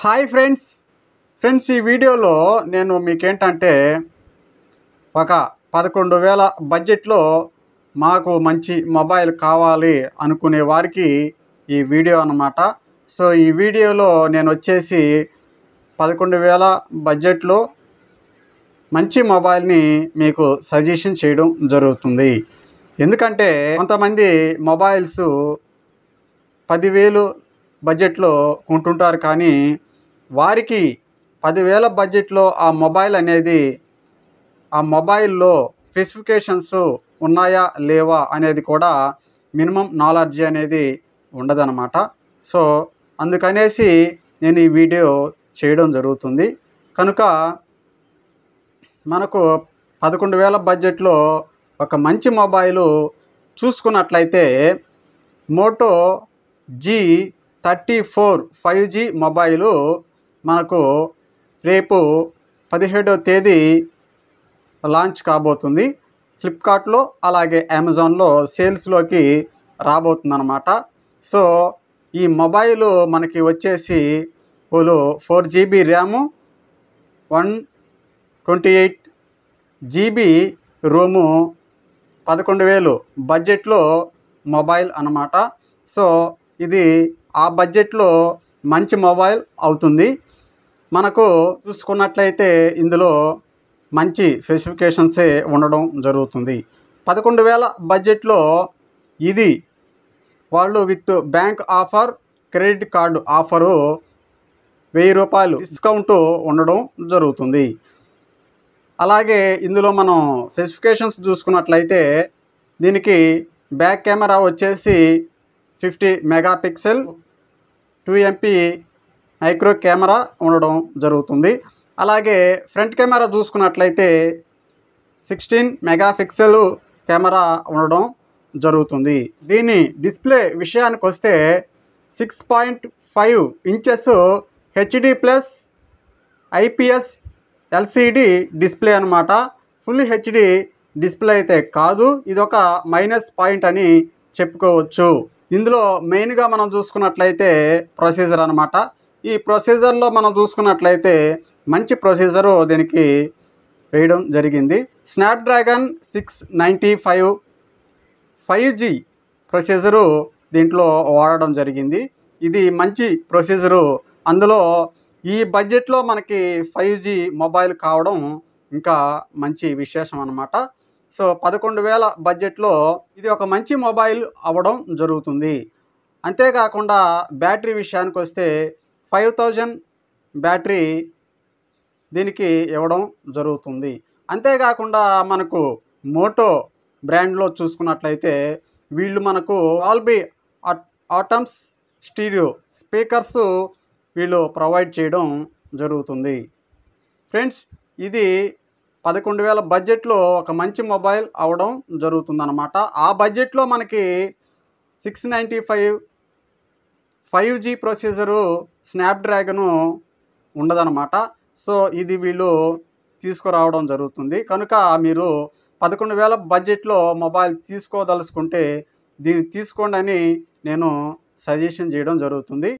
hi friends friends ఈ వీడియోలో నేను మీకేంటంటే ఒక పదకొండు వేల బడ్జెట్లో మాకు మంచి మొబైల్ కావాలి అనుకునే వారికి ఈ వీడియో అన్నమాట సో ఈ వీడియోలో నేను వచ్చేసి పదకొండు వేల బడ్జెట్లో మంచి మొబైల్ని మీకు సజెషన్ చేయడం జరుగుతుంది ఎందుకంటే కొంతమంది మొబైల్స్ పదివేలు బడ్జెట్లో కొంటుంటారు కానీ వారికి పదివేల బడ్జెట్లో ఆ మొబైల్ అనేది ఆ మొబైల్లో స్పెసిఫికేషన్స్ ఉన్నాయా లేవా అనేది కూడా మినిమం నాలెడ్జ్ అనేది ఉండదన్నమాట సో అందుకనేసి నేను ఈ వీడియో చేయడం జరుగుతుంది కనుక మనకు పదకొండు వేల బడ్జెట్లో ఒక మంచి మొబైలు చూసుకున్నట్లయితే Moto G thirty four five G mobile మనకు రేపు పదిహేడవ తేదీ లాంచ్ కాబోతుంది ఫ్లిప్కార్ట్లో అలాగే అమెజాన్లో సేల్స్లోకి రాబోతుంది అనమాట సో ఈ మొబైల్ మనకి వచ్చేసి వాళ్ళు four GB RAM one twenty eight GB ROM పదకొండు వేలు బడ్జెట్లో మొబైల్ అన్నమాట సో ఇది ఆ బడ్జెట్లో మంచి మొబైల్ అవుతుంది మనకు చూసుకున్నట్లయితే ఇందులో మంచి స్పెసిఫికేషన్సే ఉండడం జరుగుతుంది పదకొండు వేల బడ్జెట్లో ఇది వాళ్ళు with bank offer credit card offer వెయ్యి రూపాయలు డిస్కౌంట్ ఉండడం జరుగుతుంది అలాగే ఇందులో మనం స్పెసిఫికేషన్స్ చూసుకున్నట్లయితే దీనికి బ్యాక్ కెమెరా వచ్చేసి fifty mega pixel two MP micro camera ఉండడం జరుగుతుంది అలాగే ఫ్రంట్ కెమెరా చూసుకున్నట్లయితే సిక్స్టీన్ మెగా పిక్సెల్ కెమెరా ఉండడం జరుగుతుంది దీని డిస్ప్లే విషయానికి వస్తే six point five inches HD plus IPS LCD display అనమాట ఫుల్ హెచ్డి డిస్ప్లే అయితే కాదు ఇది ఒక మైనస్ పాయింట్ అని చెప్పుకోవచ్చు ఇందులో మెయిన్గా మనం చూసుకున్నట్లయితే ప్రొసీజర్ అనమాట ఈ ప్రొసీజర్లో మనం చూసుకున్నట్లయితే మంచి ప్రొసీజరు దీనికి వేయడం జరిగింది Snapdragon six ninety five five G processor దీంట్లో వాడడం జరిగింది ఇది మంచి ప్రొసీజరు అందులో ఈ బడ్జెట్లో మనకి ఫైవ్ జీ మొబైల్ కావడం ఇంకా మంచి విశేషం అనమాట సో పదకొండు వేల బడ్జెట్లో ఇది ఒక మంచి మొబైల్ అవ్వడం జరుగుతుంది అంతేకాకుండా బ్యాటరీ విషయానికి వస్తే ఫైవ్ థౌజండ్ బ్యాటరీ దీనికి ఇవ్వడం జరుగుతుంది అంతేకాకుండా మనకు మోటో బ్రాండ్లో చూసుకున్నట్లయితే వీళ్ళు మనకు ఆల్బీ ఆటమ్స్ స్టీరియో స్పీకర్స్ వీళ్ళు ప్రొవైడ్ చేయడం జరుగుతుంది ఫ్రెండ్స్ ఇది పదకొండు వేల బడ్జెట్లో ఒక మంచి మొబైల్ అవడం జరుగుతుందన్నమాట ఆ బడ్జెట్లో మనకి six ninety five five G processor Snapdragon ఉండదన్నమాట సో ఇది వీళ్ళు తీసుకురావడం జరుగుతుంది కనుక మీరు పదకొండు వేల బడ్జెట్లో మొబైల్ తీసుకోదలుచుకుంటే దీన్ని తీసుకోండి అని నేను సజెషన్ చేయడం జరుగుతుంది